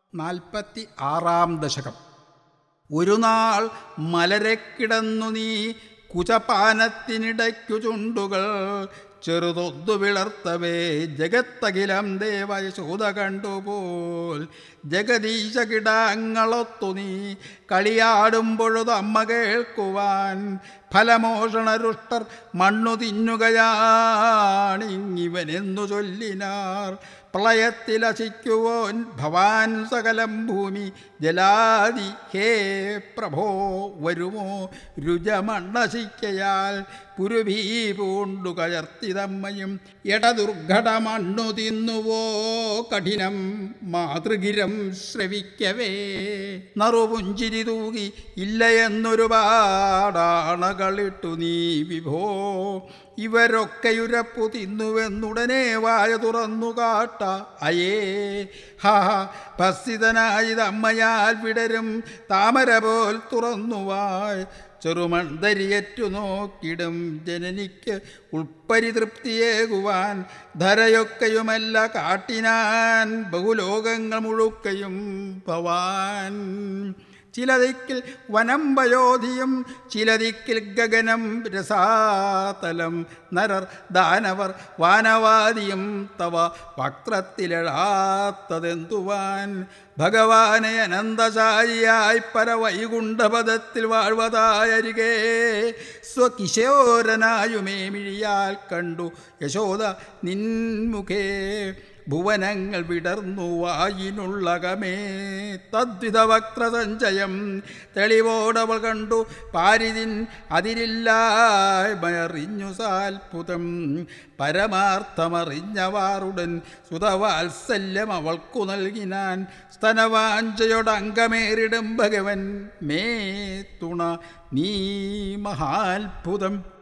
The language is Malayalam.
നാൽപ്പത്തി ആറാം ദശകം ഒരു നാൾ മലരെ കിടന്നു നീ കുചപാനത്തിനിടയ്ക്കു ചുണ്ടുകൾ ചെറുതൊന്നു വിളർത്തവേ ജഗത്തകിലം ദേവയശോധ കണ്ടുപോൽ ജഗദീശ കിടാങ്ങളൊത്തു നീ കളിയാടുമ്പൊഴുത് അമ്മ കേൾക്കുവാൻ ഫലമോഷണരുഷ്ടർ മണ്ണു തിന്നുകയാണിങ്ങിവനെന്നു ചൊല്ലിനാർ പ്രളയത്തിലസിക്കുവോൻ ഭവാൻ സകലം ഭൂമി ജലാതി ഹേ പ്രഭോ വരുമോ രുചമണ്ണശിക്കയാൽ പുരുഭീ പൂണ്ടു കയർത്തിതമ്മയും എടദുർഘട മണ്ണു തിന്നുവോ കഠിനം മാതൃഗിരം ശ്രവിക്കവേ നറുപുഞ്ചിരി തൂകി ഇല്ല എന്നൊരുപാടാണകളിട്ടു നീ വിഭോ ഇവരൊക്കെയുരപ്പു തിന്നുവെന്നുടനെ വായ തുറന്നു കാട്ട അയേ ഹാ ഭസ്സിതനായി തമ്മയാൽ വിടരും താമര പോൽ തുറന്നുവായ് ചെറുമൺതരിയറ്റു നോക്കിടും ജനനിക്ക് ഉൾപ്പരിതൃപ്തിയേകുവാൻ ധരയൊക്കെയുമല്ല കാട്ടിനാൻ ബഹുലോകങ്ങൾ മുഴുക്കയും ഭവാൻ ചിലതിക്കിൽ വനം വയോധിയും ചിലതിക്കിൽ ഗഗനം രസാതലം നരർ ദാനവർ വാനവാദിയും തവ വക്രത്തിലെഴാത്തതെന്തുവാൻ ഭഗവാനെ അനന്തശായിയായി പരവൈകുണ്ഠപദത്തിൽ വാഴ്വതായരികെ സ്വകിശോരനായുമേ മിഴിയാൽ കണ്ടു യശോദ നിൻമുഖേ ഭുവനങ്ങൾ വിടർന്നു വായിനുള്ളകമേ തദ്വിധ വക്രസഞ്ചയം തെളിവോടവൾ കണ്ടു പാരിതിൻ അതിരില്ലായ്മയറിഞ്ഞു സാൽപുതം പരമാർത്ഥമറിഞ്ഞവാറുടൻ സുതവാത്സല്യം അവൾക്കു നൽകിനാൻ സ്തനവാഞ്ചയോടങ്കമേറിടും ഭഗവൻ മേ തുണ നീ മഹാത്ഭുതം